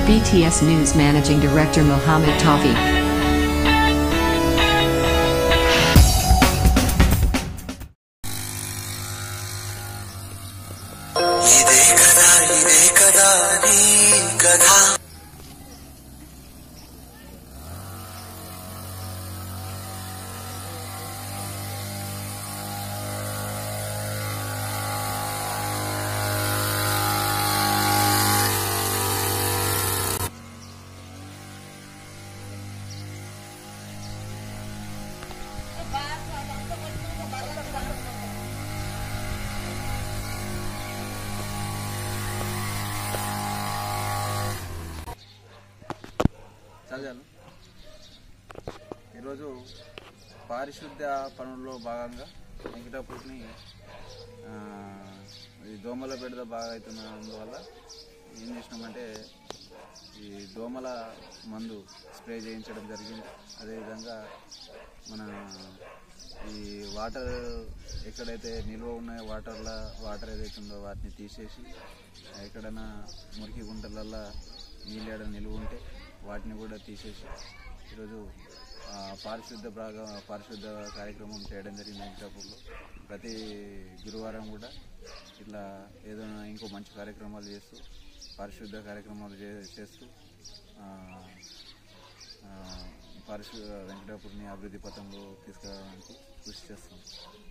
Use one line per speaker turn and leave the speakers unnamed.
BTS News Managing Director Mohammed Tafi.
ఇదే కదా ఇదే కదా నీ కథ
చదివాను ఈరోజు పారిశుద్ధ్య పనుల్లో భాగంగా వెంకటాపూర్ని ఆ, ఈ దోమల బెడద బాగా అవుతున్నందువల్ల ఏం చేసినామంటే ఈ దోమల మందు స్ప్రే చేయించడం జరిగింది అదేవిధంగా మన ఈ వాటర్ ఎక్కడైతే నిల్వ ఉన్నాయో వాటర్ల వాటర్ ఏదైతే ఉందో వాటిని తీసేసి ఎక్కడైనా మురికి గుంటలల్లో నీళ్ళు ఏడ నిల్వ ఉంటే వాటిని కూడా తీసేసి ఈరోజు ఆ, పారిశుద్ధ భాగ పారిశుద్ధ కార్యక్రమం చేయడం జరిగింది వెంకటాపూర్లో ప్రతి గురువారం కూడా ఇట్లా ఏదైనా ఇంకో మంచి కార్యక్రమాలు చేస్తూ పారిశుద్ధ కార్యక్రమాలు చే- చేస్తూ ఆ, ఆ, పారిశు వెంకటాపూర్ని అభివృద్ధి పథంలో తీసుకురావడానికి కృషి చేస్తాం